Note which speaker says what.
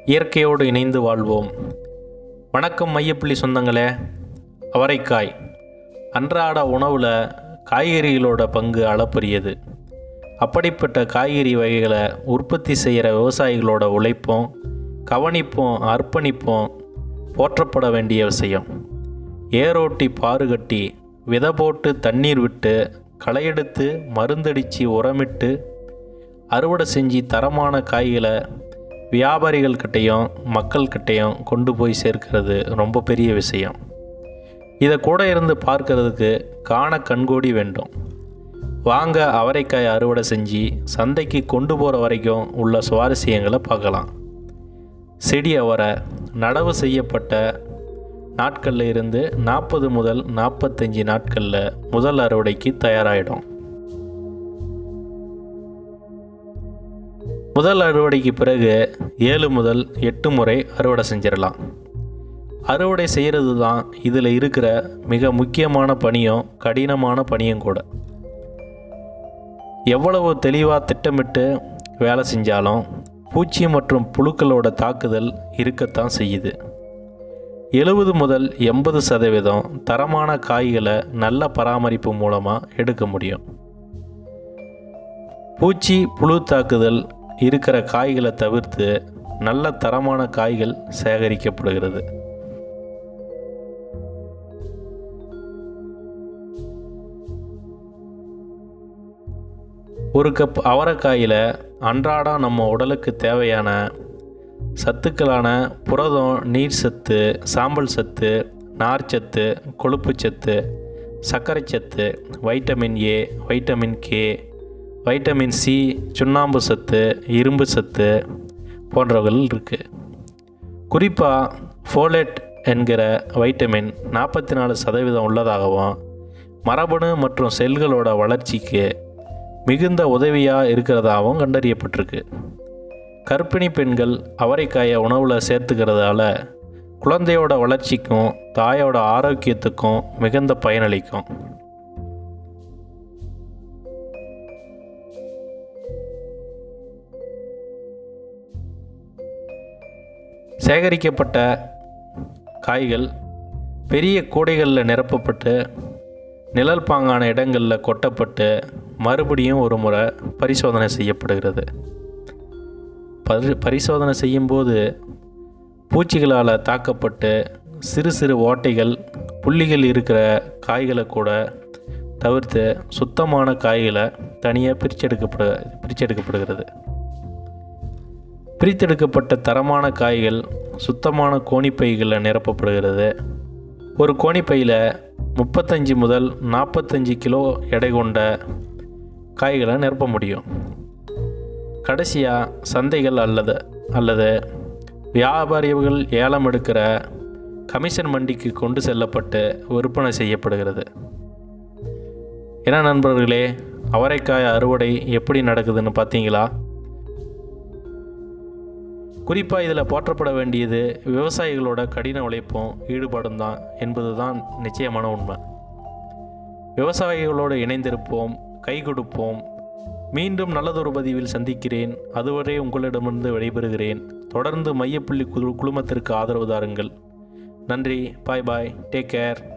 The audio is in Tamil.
Speaker 1: இயற்கையோடு இணைந்து வாழ்வோம் வணக்கம் மையப்புள்ளி சொந்தங்களே அவரைக்காய் அன்றாட உணவில் காய்கறிகளோட பங்கு அளப்பரியது அப்படிப்பட்ட காய்கறி வகைகளை உற்பத்தி செய்கிற விவசாயிகளோட உழைப்பும் கவனிப்பும் அர்ப்பணிப்பும் போற்றப்பட வேண்டிய விஷயம் ஏரோட்டி பாருகட்டி விதை போட்டு தண்ணீர் விட்டு களையெடுத்து மருந்தடித்து உரமிட்டு அறுவடை செஞ்சு தரமான காய்களை வியாபாரிகள்கிட்டையும் மக்கள்கிட்டையும் கொண்டு போய் சேர்க்கிறது ரொம்ப பெரிய விஷயம் இதை கூட இருந்து பார்க்கறதுக்கு காண கண்கோடி வேண்டும் வாங்க அவரைக்காய் அறுவடை செஞ்சு சந்தைக்கு கொண்டு போகிற வரைக்கும் உள்ள சுவாரஸ்யங்களை பார்க்கலாம் செடி அவரை நடவு செய்யப்பட்ட நாட்களில் இருந்து நாற்பது முதல் நாற்பத்தஞ்சு நாட்களில் முதல் அறுவடைக்கு தயாராகிடும் முதல் அறுவடைக்கு பிறகு ஏழு முதல் எட்டு முறை அறுவடை செஞ்சிடலாம் அறுவடை செய்கிறது தான் இதில் இருக்கிற மிக முக்கியமான பணியும் கடினமான பணியும் கூட எவ்வளவு தெளிவாக திட்டமிட்டு வேலை செஞ்சாலும் பூச்சி மற்றும் புழுக்களோட தாக்குதல் இருக்கத்தான் செய்யுது எழுபது முதல் எண்பது சதவீதம் தரமான காய்களை நல்ல பராமரிப்பு மூலமாக எடுக்க முடியும் பூச்சி புழு தாக்குதல் இருக்கிற காய்களை தவிர்த்து நல்ல தரமான காய்கள் சேகரிக்கப்படுகிறது ஒரு கப் அவரைக்காயில் அன்றாடம் நம்ம உடலுக்கு தேவையான சத்துக்களான புரதம் நீர் சத்து சாம்பல் சத்து நார்ச்சத்து கொழுப்புச்சத்து சர்க்கரை சத்து vitamin A vitamin K vitamin C சுண்ணாம்பு சத்து இரும்பு சத்து போன்றவர்கள் இருக்குது குறிப்பாக ஃபோலேட் என்கிற வைட்டமின் நாற்பத்தி நாலு சதவீதம் உள்ளதாகவும் மரபணு மற்றும் செல்களோட வளர்ச்சிக்கு மிகுந்த உதவியாக இருக்கிறதாகவும் கண்டறியப்பட்டிருக்கு கர்ப்பிணி பெண்கள் அவரைக்காயை உணவில் சேர்த்துக்கிறதால குழந்தையோட வளர்ச்சிக்கும் தாயோட ஆரோக்கியத்துக்கும் மிகுந்த பயனளிக்கும் சேகரிக்கப்பட்ட காய்கள் பெரிய கூடைகளில் நிரப்பப்பட்டு நிழல் பாங்கான இடங்களில் கொட்டப்பட்டு மறுபடியும் ஒரு முறை பரிசோதனை செய்யப்படுகிறது பரி பரிசோதனை செய்யும்போது பூச்சிகளால் தாக்கப்பட்டு சிறு சிறு ஓட்டைகள் புள்ளிகள் இருக்கிற காய்களை கூட தவிர்த்து சுத்தமான காய்களை தனியாக பிரிச்செடுக்கப்படு பிரிச்செடுக்கப்படுகிறது பிரித்தெடுக்கப்பட்ட தரமான காய்கள் சுத்தமான கோணிப்பைகளில் நிரப்பப்படுகிறது ஒரு கோணிப்பையில் முப்பத்தஞ்சு முதல் நாற்பத்தஞ்சு கிலோ எடை கொண்ட காய்களை நிரப்ப முடியும் கடைசியாக சந்தைகள் அல்லது அல்லது வியாபாரிகள் ஏலம் எடுக்கிற கமிஷன் மண்டிக்கு கொண்டு செல்லப்பட்டு விற்பனை செய்யப்படுகிறது என்ன நண்பர்களே அவரைக்காய் அறுவடை எப்படி நடக்குதுன்னு பார்த்தீங்களா குறிப்பாக இதில் போற்றப்பட வேண்டியது விவசாயிகளோட கடின உழைப்பும் ஈடுபாடும் தான் என்பது தான் நிச்சயமான உண்மை விவசாயிகளோடு இணைந்திருப்போம் கை கொடுப்போம் மீண்டும் நல்லதொரு பதிவில் சந்திக்கிறேன் அதுவரை உங்களிடமிருந்து விடைபெறுகிறேன் தொடர்ந்து மையப்புள்ளி குழு குழுமத்திற்கு ஆதரவு தாருங்கள் நன்றி பாய் பாய் டேக் கேர்